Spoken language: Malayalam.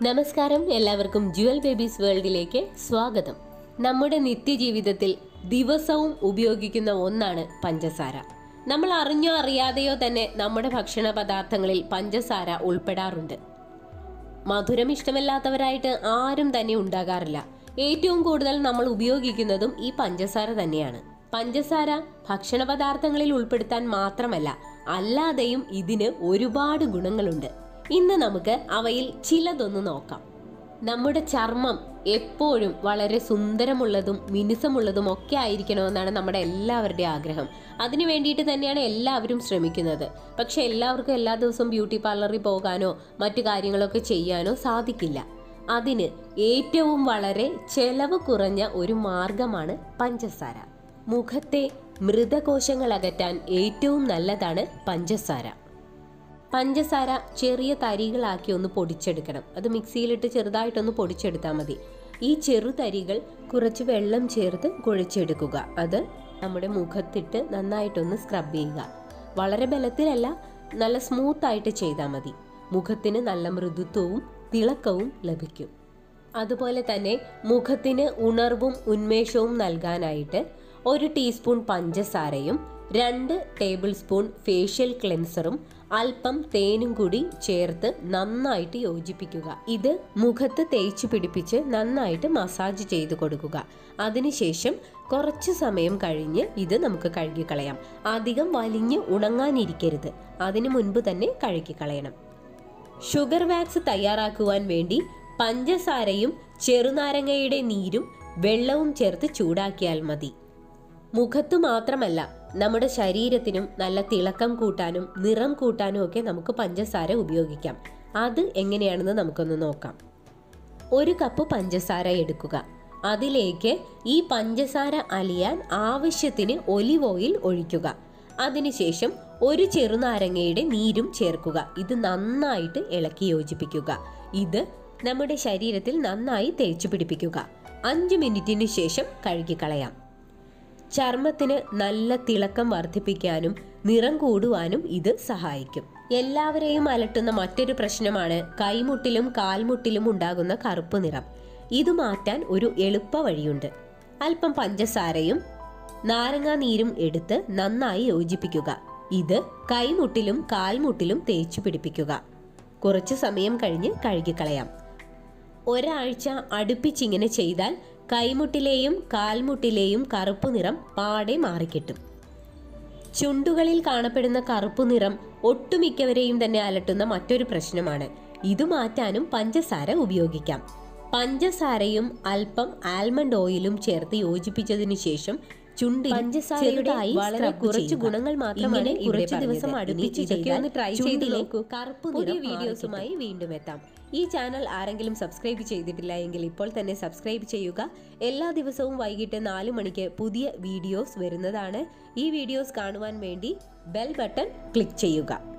നമസ്കാരം എല്ലാവർക്കും ജുവൽ ബേബീസ് വേൾഡിലേക്ക് സ്വാഗതം നമ്മുടെ നിത്യജീവിതത്തിൽ ദിവസവും ഉപയോഗിക്കുന്ന ഒന്നാണ് പഞ്ചസാര നമ്മൾ അറിഞ്ഞോ അറിയാതെയോ തന്നെ നമ്മുടെ ഭക്ഷണ പദാർത്ഥങ്ങളിൽ പഞ്ചസാര ഉൾപ്പെടാറുണ്ട് മധുരം ഇഷ്ടമില്ലാത്തവരായിട്ട് ആരും തന്നെ ഉണ്ടാകാറില്ല ഏറ്റവും കൂടുതൽ നമ്മൾ ഉപയോഗിക്കുന്നതും ഈ പഞ്ചസാര തന്നെയാണ് പഞ്ചസാര ഭക്ഷണ പദാർത്ഥങ്ങളിൽ ഉൾപ്പെടുത്താൻ മാത്രമല്ല അല്ലാതെയും ഇതിന് ഒരുപാട് ഗുണങ്ങളുണ്ട് ഇന്ന് നമുക്ക് അവയിൽ ചിലതൊന്ന് നോക്കാം നമ്മുടെ ചർമ്മം എപ്പോഴും വളരെ സുന്ദരമുള്ളതും മിനുസമുള്ളതും ഒക്കെ ആയിരിക്കണമെന്നാണ് നമ്മുടെ എല്ലാവരുടെയും ആഗ്രഹം അതിനു വേണ്ടിയിട്ട് തന്നെയാണ് എല്ലാവരും ശ്രമിക്കുന്നത് പക്ഷെ എല്ലാവർക്കും എല്ലാ ദിവസവും ബ്യൂട്ടി പാർലറിൽ പോകാനോ മറ്റു കാര്യങ്ങളൊക്കെ ചെയ്യാനോ സാധിക്കില്ല അതിന് ഏറ്റവും വളരെ ചെലവ് കുറഞ്ഞ ഒരു മാർഗമാണ് പഞ്ചസാര മുഖത്തെ മൃതകോശങ്ങൾ അകറ്റാൻ ഏറ്റവും നല്ലതാണ് പഞ്ചസാര പഞ്ചസാര ചെറിയ തരികളാക്കി ഒന്ന് പൊടിച്ചെടുക്കണം അത് മിക്സിയിലിട്ട് ചെറുതായിട്ടൊന്ന് പൊടിച്ചെടുത്താൽ മതി ഈ ചെറുതരികൾ കുറച്ച് വെള്ളം ചേർത്ത് കുഴച്ചെടുക്കുക അത് നമ്മുടെ മുഖത്തിട്ട് നന്നായിട്ടൊന്ന് സ്ക്രബ് ചെയ്യുക വളരെ ബലത്തിലല്ല നല്ല സ്മൂത്ത് ആയിട്ട് ചെയ്താൽ മതി മുഖത്തിന് നല്ല മൃദുത്വവും തിളക്കവും ലഭിക്കും അതുപോലെ തന്നെ മുഖത്തിന് ഉണർവും ഉന്മേഷവും നൽകാനായിട്ട് ഒരു ടീസ്പൂൺ പഞ്ചസാരയും രണ്ട് ടേബിൾ സ്പൂൺ ഫേഷ്യൽ ക്ലെൻസറും അല്പം തേനും കൂടി ചേർത്ത് നന്നായിട്ട് യോജിപ്പിക്കുക ഇത് മുഖത്ത് തേച്ച് പിടിപ്പിച്ച് നന്നായിട്ട് മസാജ് ചെയ്ത് കൊടുക്കുക അതിനുശേഷം കുറച്ച് സമയം കഴിഞ്ഞ് ഇത് നമുക്ക് കഴുകിക്കളയാം അധികം വലിഞ്ഞ് ഉണങ്ങാനിരിക്കരുത് അതിനു മുൻപ് തന്നെ കഴുകിക്കളയണം ഷുഗർ വാക്സ് തയ്യാറാക്കുവാൻ വേണ്ടി പഞ്ചസാരയും ചെറുനാരങ്ങയുടെ നീരും വെള്ളവും ചേർത്ത് ചൂടാക്കിയാൽ മതി മുഖത്തു മാത്രമല്ല നമ്മുടെ ശരീരത്തിനും നല്ല തിളക്കം കൂട്ടാനും നിറം കൂട്ടാനും ഒക്കെ നമുക്ക് പഞ്ചസാര ഉപയോഗിക്കാം അത് എങ്ങനെയാണെന്ന് നമുക്കൊന്ന് നോക്കാം ഒരു കപ്പ് പഞ്ചസാര എടുക്കുക അതിലേക്ക് ഈ പഞ്ചസാര അലിയാൻ ആവശ്യത്തിന് ഒലിവ് ഓയിൽ ഒഴിക്കുക അതിനുശേഷം ഒരു ചെറുനാരങ്ങയുടെ നീരും ചേർക്കുക ഇത് നന്നായിട്ട് ഇളക്കി യോജിപ്പിക്കുക ഇത് നമ്മുടെ ശരീരത്തിൽ നന്നായി തേച്ചു പിടിപ്പിക്കുക അഞ്ച് മിനിറ്റിന് ശേഷം കഴുകിക്കളയാം ചർമ്മത്തിന് നല്ല തിളക്കം വർദ്ധിപ്പിക്കാനും നിറം കൂടുവാനും ഇത് സഹായിക്കും എല്ലാവരെയും അലട്ടുന്ന മറ്റൊരു പ്രശ്നമാണ് കൈമുട്ടിലും കാൽമുട്ടിലും ഉണ്ടാകുന്ന കറുപ്പ് നിറം ഇത് മാറ്റാൻ ഒരു എളുപ്പ വഴിയുണ്ട് അല്പം പഞ്ചസാരയും നാരങ്ങാ നീരും എടുത്ത് നന്നായി യോജിപ്പിക്കുക ഇത് കൈമുട്ടിലും കാൽമുട്ടിലും തേച്ചു പിടിപ്പിക്കുക കുറച്ചു സമയം കഴിഞ്ഞ് കഴുകിക്കളയാം ഒരാഴ്ച അടുപ്പിച്ചിങ്ങനെ ചെയ്താൽ കൈമുട്ടിലെയും കാൽമുട്ടിലെയും കറുപ്പ് നിറം പാടെ മാറിക്കിട്ടും ചുണ്ടുകളിൽ കാണപ്പെടുന്ന കറുപ്പ് നിറം ഒട്ടുമിക്കവരെയും തന്നെ അലട്ടുന്ന മറ്റൊരു പ്രശ്നമാണ് ഇത് മാറ്റാനും പഞ്ചസാര ഉപയോഗിക്കാം പഞ്ചസാരയും അല്പം ആൽമണ്ട് ഓയിലും ചേർത്ത് യോജിപ്പിച്ചതിനു ശേഷം ചുണ്ടിൽ പഞ്ചസാരയുടെ വളരെ scrub കുറച്ച് ചെയ്യുക. ഗുണങ്ങൾ മാത്രമാണ് ഇങ്ങനെ ഇവിടെ കുറച്ച് ദിവസം പറഞ്ഞത്. അടുപ്പിച്ച് ഇനി ഇതൊക്കെ ചെയ്താൽ ഒന്ന് try ചെയ്ത് ചുണ്ടിലെ നോക്കൂ. കറുപ്പ് പുതിയ നിറം വീഡിയോസുമായി വീണ്ടും എത്താം ഈ ചാനൽ ആരെങ്കിലും സബ്സ്ക്രൈബ് ചെയ്തിട്ടില്ല എങ്കിൽ ഇപ്പോൾ തന്നെ സബ്സ്ക്രൈബ് ചെയ്യുക എല്ലാ ദിവസവും വൈകിട്ട് നാല് മണിക്ക് പുതിയ വീഡിയോസ് വരുന്നതാണ് ഈ വീഡിയോസ് കാണുവാൻ വേണ്ടി ബെൽ ബട്ടൺ ക്ലിക്ക് ചെയ്യുക